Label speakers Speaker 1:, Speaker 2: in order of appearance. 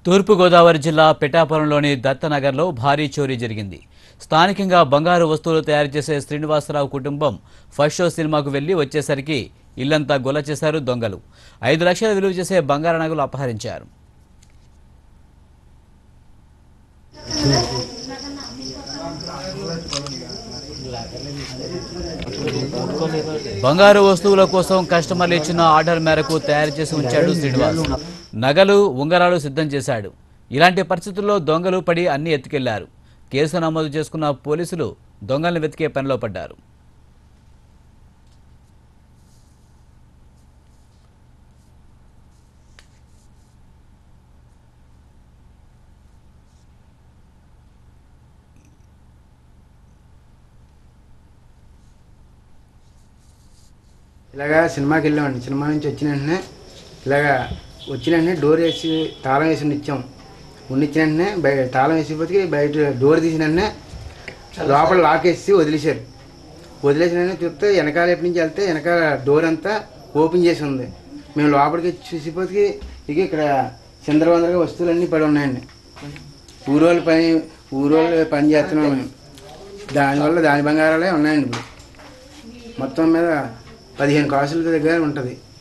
Speaker 1: తూర్పుగోదావరి జిల్లా పిఠాపురంలోని దత్తనగర్లో భారీ చోరీ జరిగింది స్థానికంగా బంగారు వస్తువులు తయారు చేసే శ్రీనివాసరావు కుటుంబం ఫస్ట్ షో సినిమాకు వెళ్లి వచ్చేసరికి ఇల్లంతా గొల్ల చేశారు దొంగలు ఐదు లక్షల విలువ చేసే బంగారు నగలు అపహరించారు బంగారు వస్తువుల కోసం కస్టమర్లు ఇచ్చిన ఆర్డర్ మేరకు తయారు చేసి ఉంచాడు శ్రీనివాస్ నగలు ఉంగరాలు సిద్ధం చేశాడు ఇలాంటి పరిస్థితుల్లో దొంగలు పడి అన్ని ఎత్తుకెళ్లారు కేసు నమోదు చేసుకున్న పోలీసులు దొంగల్ని వెతికే పనిలో పడ్డారు
Speaker 2: ఇలాగా సినిమాకి వెళ్ళామండి సినిమా నుంచి వచ్చిన వెంటనే ఇలాగా వచ్చిన వెంటనే డోర్ వేసి తాళం వేసి ఉండిచ్చాం ఉండిచ్చిన వెంటనే బయ తాళం వేసిపోతే బయట డోర్ తీసిన వెంటనే లోపల లాక్ వేసి వదిలేశారు వదిలేసిన వెంటనే చూస్తే వెనకాల వైపు నుంచి వెళ్తే వెనకాల డోర్ అంతా ఓపెన్ చేసి ఉంది మేము లోపలికి చూసిపోతే ఇక ఇక్కడ చిందరవందరగా వస్తువులన్నీ పడి ఉన్నాయండి ఊరోళ్ళు పని ఊరోళ్ళు పని చేస్తున్నాం మేము దానివల్ల దాని బంగారాలే ఉన్నాయండి ఇప్పుడు మొత్తం మీద పదిహేను కాసుల దగ్గర ఉంటుంది